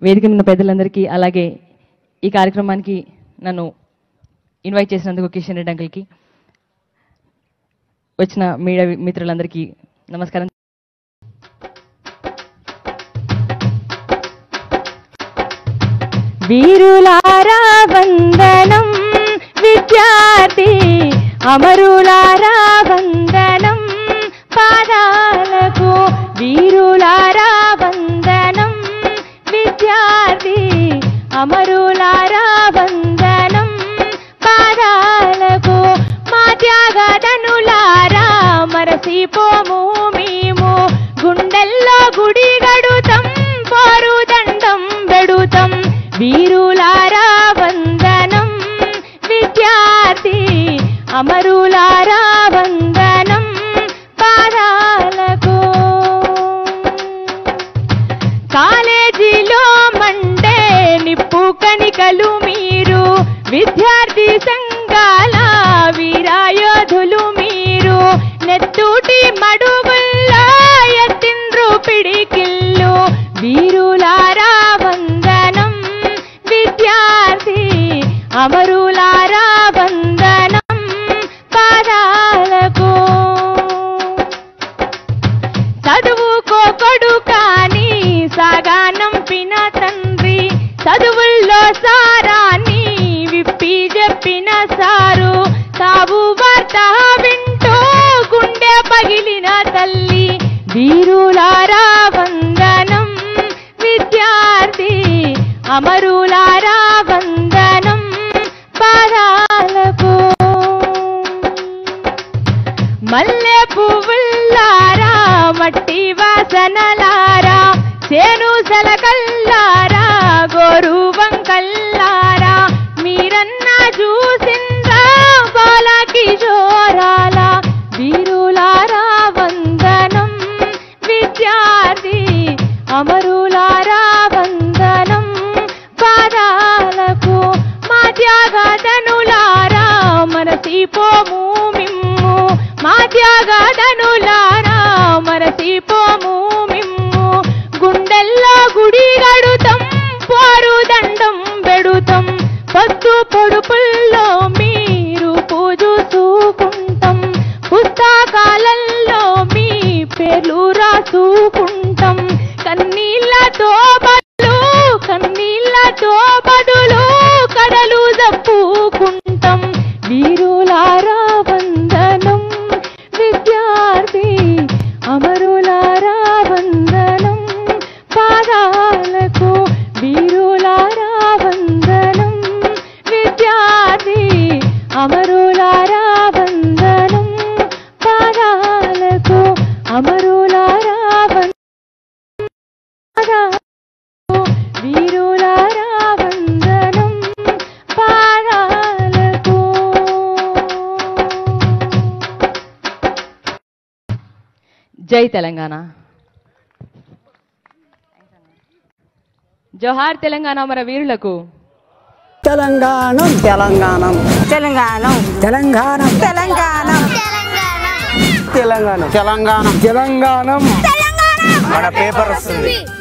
వేదిక ఉన్న పెద్దలందరికీ అలాగే ఈ కార్యక్రమానికి నన్ను ఇన్వైట్ చేసినందుకు కిషన్ రెడ్డి అంకుల్కి వచ్చిన మీడియా మిత్రులందరికీ నమస్కారం వీరులారా వందనం విద్యార్థి అమరులారా వందనం పాదాలకు వీరులారా వందనం విద్యార్థి అమరులారా వందనం పాదాలకు మా త్యాగదనులారా మరసిపోము మేము గుండెల్లో గుడి గడుతం పోరు దండం బెడుతం వీరులారా వందనం విద్యార్థి అమరులారా వందనం పాదాలకు కాలేజీలో మండే నిప్పు కణికలు మీరు విద్యార్థి సంఘాల వీరాయోధులు మీరు నెత్తూటి మడుగుల్లో ఎత్తిండ్రు పిడికిల్లు వీరులారా వందనం విద్యార్థి అమరులారా వందనం పాదాలకు చదువుకోకొడు కాని సాగానంపిన తండ్రి చదువుల్లో సారాన్ని విప్పి చెప్పిన సారు తావు వార్త వింటూ గుండె పగిలిన తల్లి వీరులారా వందనం విద్యార్థి అమరులారా వందనం పాదాలకు మల్లె పువ్వుల్లారా మట్టి వాసనలారా చేను సలకల్లారా గోరు వంకల్లారా మీరన్నా చూసిందా బాల కిషోరాల వీరులారా వందనం విద్యార్థి అమరులారా వందనం పాదాలకు మా త్యాగదనులారా మరసిపోము మిమ్ము మా త్యాగదనులారా మరసిపోము మిమ్ము గుండెల్లో గుడి గడుతం పోరు దండం బెడుతం పొద్దు పొడుపుల్లో మీరు పూజ చూసుకుంటాం పుస్తకాలల్లో మీ పేర్లు రాసుకుంటాం కన్నీళ్ళతో బదులు కన్నీళ్ళతో బదులు కడలు జప్పుకుంటాం వీరులారా వందనం విద్యార్థి అమరులారా వందనం పాదాలకు వీరులారా వందనం విద్యార్థి అమరులారా వందనం పాదాలకు అమరులారా వందనాలకు వీరులారా వందనం పాదాలకు జై తెలంగాణ జోహార్ తెలంగాణ మన వీరులకు తెలంగాణం తెలంగాణం తెలంగాణ తెలంగాణం తెలంగాణ తెలంగాణం తెలంగాణ తెలంగాణం మన పేపర్ వస్తుంది